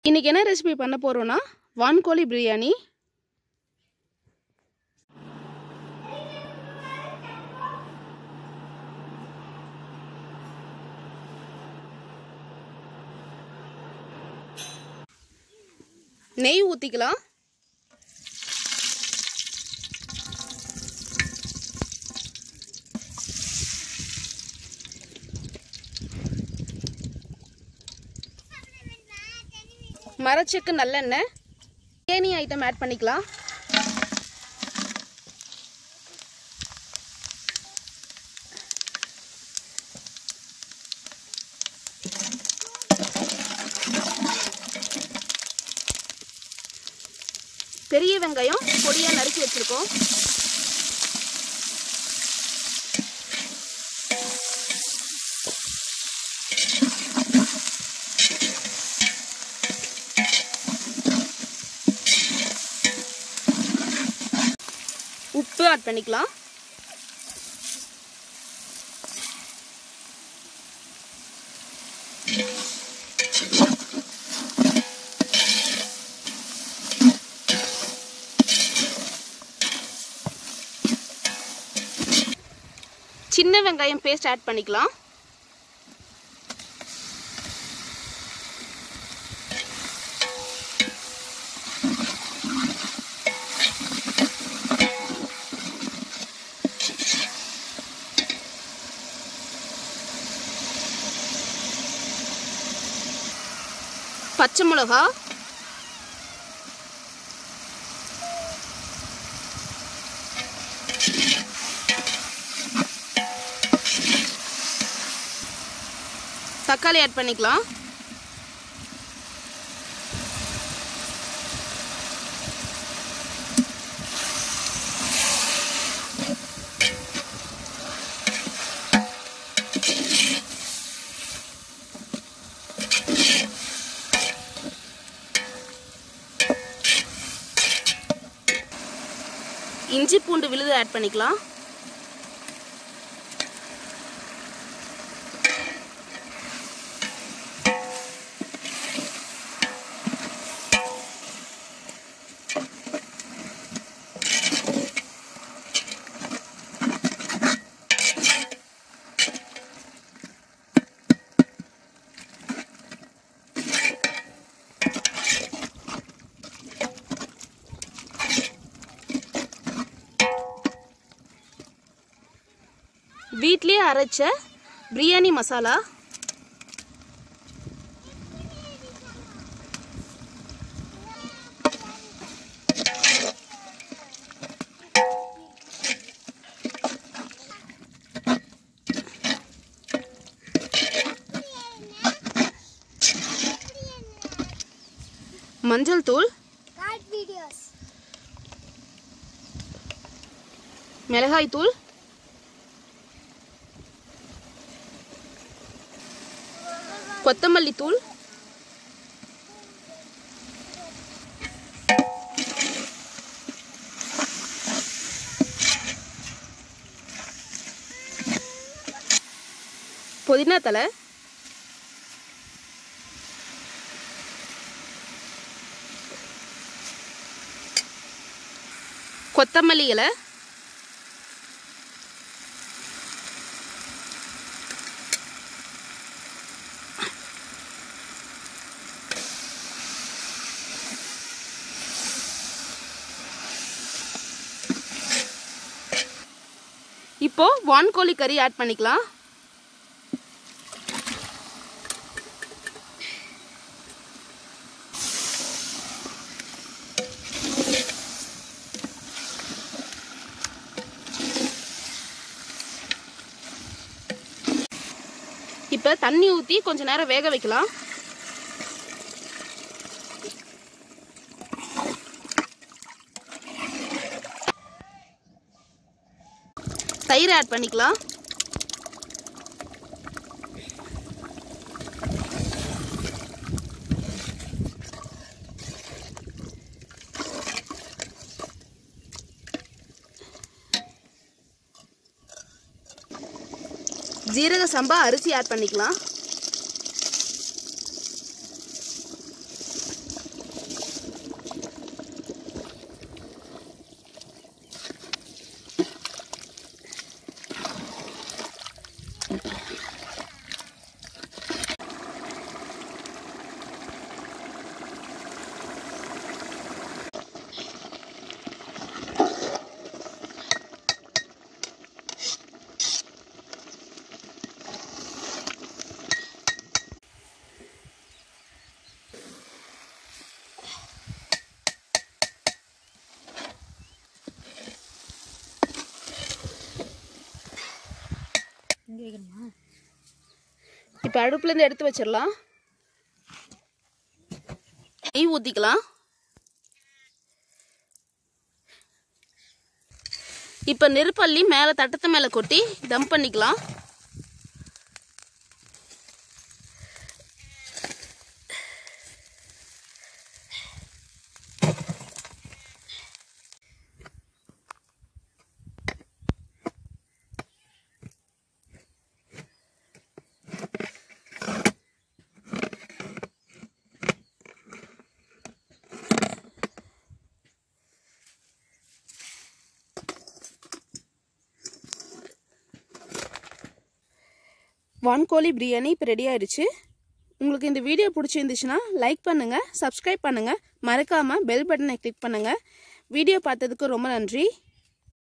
இன்றைக்கி என்ன ரெசிபி பண்ண போகிறோன்னா வான்கோழி பிரியாணி நெய் ஊற்றிக்கலாம் மரச்செக்கு நல்லெண்ணெய் பிரியாணி ஐட்டம் ஆட் பண்ணிக்கலாம் பெரிய வெங்காயம் பொடியாக நறுக்கி வச்சுருக்கோம் உப்பு ஆட் பண்ணிக்கலாம் சின்ன வெங்காயம் பேஸ்ட் ஆட் பண்ணிக்கலாம் பச்சை மிளகா தக்காளி ஆட் பண்ணிக்கலாம் இஞ்சி பூண்டு விழுது ஆட் பண்ணிக்கலாம் வீட்லேயே அரைச்ச பிரியாணி மசாலா மஞ்சள் தூள் Cat videos. மிளகாய் தூள் கொத்தமல்லி தூள் புதினா தலை கொத்தமல்லி இலை இப்போ வான்கோழி கறி ஆட் பண்ணிக்கலாம் இப்போ தண்ணி ஊற்றி கொஞ்ச நேரம் வேக வைக்கலாம் தயிர் ஆட் பண்ணிக்கலாம் ஜீரக சம்பா அரிசி ஆட் பண்ணிக்கலாம் இப்போ அடுப்புலேருந்து எடுத்து வச்சிடலாம் நெய் ஊற்றிக்கலாம் இப்போ நெருப்பள்ளி மேலே தட்டத்து மேலே கொட்டி தம் பண்ணிக்கலாம் வான்கோழி பிரியாணி இப்போ ரெடி ஆயிடுச்சு உங்களுக்கு இந்த வீடியோ பிடிச்சிருந்துச்சுன்னா லைக் பண்ணுங்கள் சப்ஸ்கிரைப் பண்ணுங்கள் மறக்காமல் பெல் பட்டனை கிளிக் பண்ணுங்கள் வீடியோ பார்த்ததுக்கு ரொம்ப நன்றி